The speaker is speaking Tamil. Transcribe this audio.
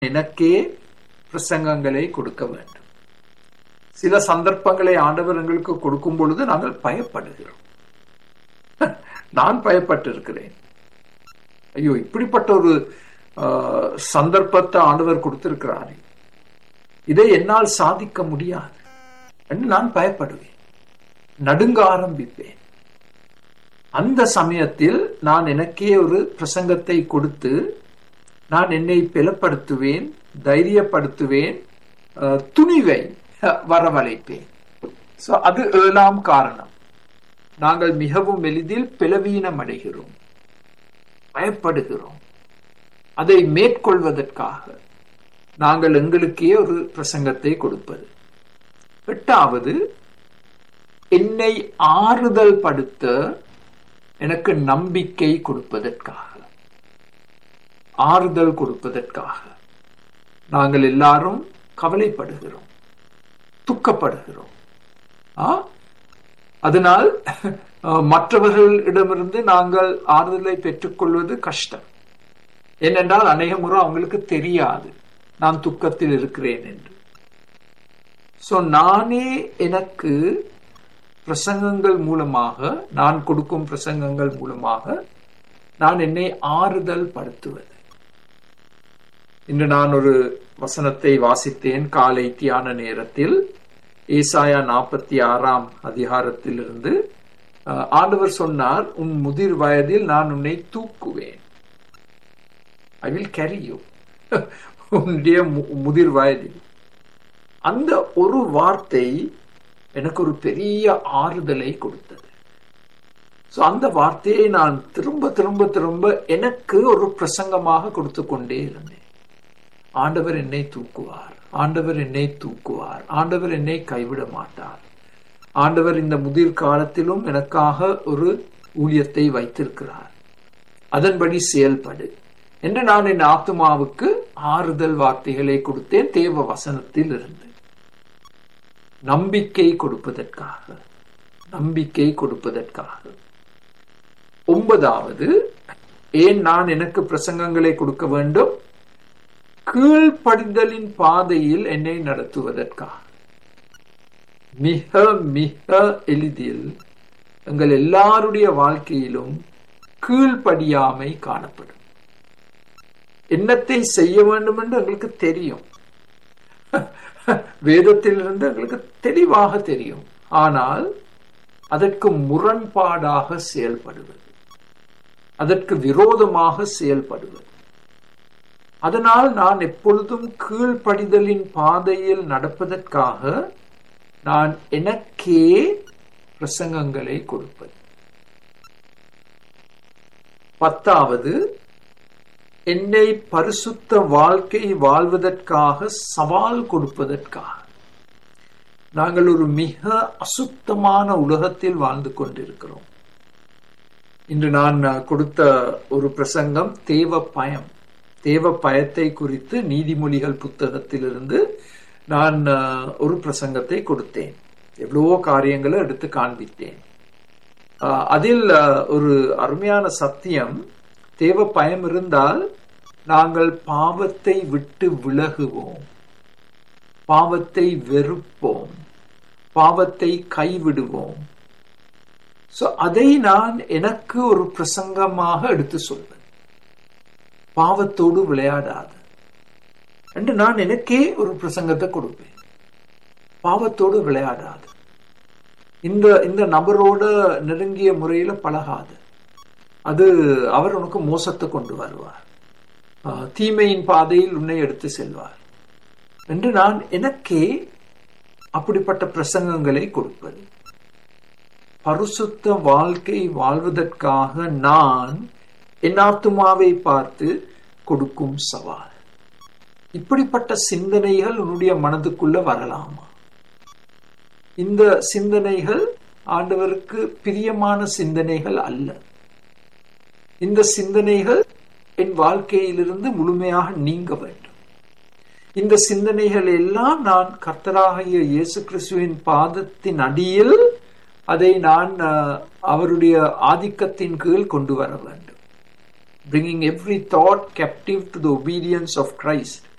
எனக்கே பிரசங்கங்களை கொடுக்க வேண்டும் சில சந்தர்ப்பங்களை ஆண்டவர் எங்களுக்கு கொடுக்கும் பொழுது நாங்கள் பயப்படுகிறோம் நான் பயப்பட்டிருக்கிறேன் ஐயோ இப்படிப்பட்ட ஒரு ஆஹ், சந்தர்ப்பத்தை ஆண்டவர் கொடுத்திருக்கிறாரே இதை என்னால் சாதிக்க முடியாது என்று நான் பயப்படுவேன் நடுங்க ஆரம்பிப்பேன் அந்த சமயத்தில் நான் எனக்கே ஒரு பிரசங்கத்தை கொடுத்து நான் என்னை பலப்படுத்துவேன் தைரியப்படுத்துவேன் அஹ், துணிவை அஹ், வரவழைப்பேன் So, அது ஏழாம் காரணம் நாங்கள் மிகவும் எளிதில் பிளவீனம் அடைகிறோம் பயப்படுகிறோம் அதை மேற்கொள்வதற்காக நாங்கள் எங்களுக்கே ஒரு பிரசங்கத்தை கொடுப்பது எட்டாவது என்னை ஆறுதல் படுத்த எனக்கு நம்பிக்கை கொடுப்பதற்காக ஆறுதல் கொடுப்பதற்காக நாங்கள் எல்லாரும் கவலைப்படுகிறோம் துக்கப்படுகிறோம் ஆ? அதனால் அஹ், மற்றவர்களிடமிருந்து நாங்கள் ஆறுதலை பெற்றுக்கொள்வது கஷ்டம் ஏனென்றால் அநேக முறை அவங்களுக்கு தெரியாது நான் துக்கத்தில் இருக்கிறேன் என்று சோ நானே எனக்கு பிரசங்கங்கள் மூலமாக நான் கொடுக்கும் பிரசங்கங்கள் மூலமாக நான் என்னை ஆறுதல் படுத்துவது இன்று நான் ஒரு வசனத்தை வாசித்தேன் காலை தியான நேரத்தில் ஏசாயா நாற்பத்தி ஆறாம் அதிகாரத்திலிருந்து அஹ், ஆண்டவர் சொன்னார் உன் முதிர் வயதில் நான் உன்னை தூக்குவேன் ஐ வில் கேரி யூ உன்னுடைய மு- முதிர் வயதில் அந்த ஒரு வார்த்தை எனக்கு ஒரு பெரிய ஆறுதலை கொடுத்தது சோ அந்த வார்த்தையை நான் திரும்ப திரும்ப திரும்ப எனக்கு ஒரு பிரசங்கமாக கொடுத்து கொண்டே இருந்தேன் ஆண்டவர் என்னை தூக்குவார் ஆண்டவர் என்னை தூக்குவார் ஆண்டவர் என்னை கைவிட மாட்டார் ஆண்டவர் இந்த முதிர் காலத்திலும் எனக்காக ஒரு ஊழியத்தை வைத்திருக்கிறார் அதன்படி செயல்படு என்று நான் என் ஆத்துமாவுக்கு ஆறுதல் வார்த்தைகளை கொடுத்தேன் தேவ வசனத்தில் இருந்து நம்பிக்கை கொடுப்பதற்காக நம்பிக்கை கொடுப்பதற்காக ஒன்பதாவது ஏன் நான் எனக்கு பிரசங்கங்களை கொடுக்க வேண்டும் கீழ்ப்படிதலின் பாதையில் என்னை நடத்துவதற்காக மிக மிக எளிதில் எங்கள் எல்லாருடைய வாழ்க்கையிலும் கீழ்ப்படியாமை காணப்படும் என்னத்தை செய்ய வேண்டும் என்று எங்களுக்கு தெரியும் வேதத்திலிருந்து எங்களுக்கு தெளிவாக தெரியும் ஆனால் அதற்கு முரண்பாடாக செயல்படுவது அதற்கு விரோதமாக செயல்படுவது அதனால் நான் எப்பொழுதும் கீழ்ப்படிதலின் பாதையில் நடப்பதற்காக நான் எனக்கே பிரசங்கங்களை கொடுப்பது பத்தாவது என்னை பரிசுத்த வாழ்க்கை வாழ்வதற்காக சவால் கொடுப்பதற்காக நாங்கள் ஒரு மிக அசுத்தமான உலகத்தில் வாழ்ந்து கொண்டிருக்கிறோம் இன்று நான் அஹ், கொடுத்த ஒரு பிரசங்கம் தேவ பயம் தேவ பயத்தை குறித்து நீதிமொழிகள் புத்தகத்திலிருந்து நான் அஹ், ஒரு பிரசங்கத்தை கொடுத்தேன் எவ்வளவோ காரியங்களை எடுத்து காண்பித்தேன் அஹ், அதில் அஹ், ஒரு அருமையான சத்தியம் தேவ பயம் இருந்தால் நாங்கள் பாவத்தை விட்டு விலகுவோம் பாவத்தை வெறுப்போம் பாவத்தை கைவிடுவோம் சோ அதை நான் எனக்கு ஒரு பிரசங்கமாக எடுத்து சொல்வேன் பாவத்தோடு விளையாடாது என்று நான் எனக்கே ஒரு பிரசங்கத்தை கொடுப்பேன் பாவத்தோடு விளையாடாது இந்த இந்த நபரோட நெருங்கிய முறையில பழகாது அது அவர் உனக்கு மோசத்தை கொண்டு வருவார் ஆஹ், தீமையின் பாதையில் உன்னை எடுத்து செல்வார் என்று நான் எனக்கே அப்படிப்பட்ட பிரசங்கங்களை கொடுப்பது பரிசுத்த வாழ்க்கை வாழ்வதற்காக நான் என் ஆத்துமாவை பார்த்து கொடுக்கும் சவால் இப்படிப்பட்ட சிந்தனைகள் உன்னுடைய மனதுக்குள்ள வரலாமா இந்த சிந்தனைகள் ஆண்டவருக்கு பிரியமான சிந்தனைகள் அல்ல இந்த சிந்தனைகள் என் வாழ்க்கையிலிருந்து முழுமையாக நீங்க வேண்டும் இந்த சிந்தனைகள் எல்லாம் நான் கர்த்தராகிய இயேசு கிறிஸ்துவின் பாதத்தின் அடியில் அதை நான் அஹ், அவருடைய ஆதிக்கத்தின் கீழ் கொண்டு வர வேண்டும் bringing every thought captive to the obedience of Christ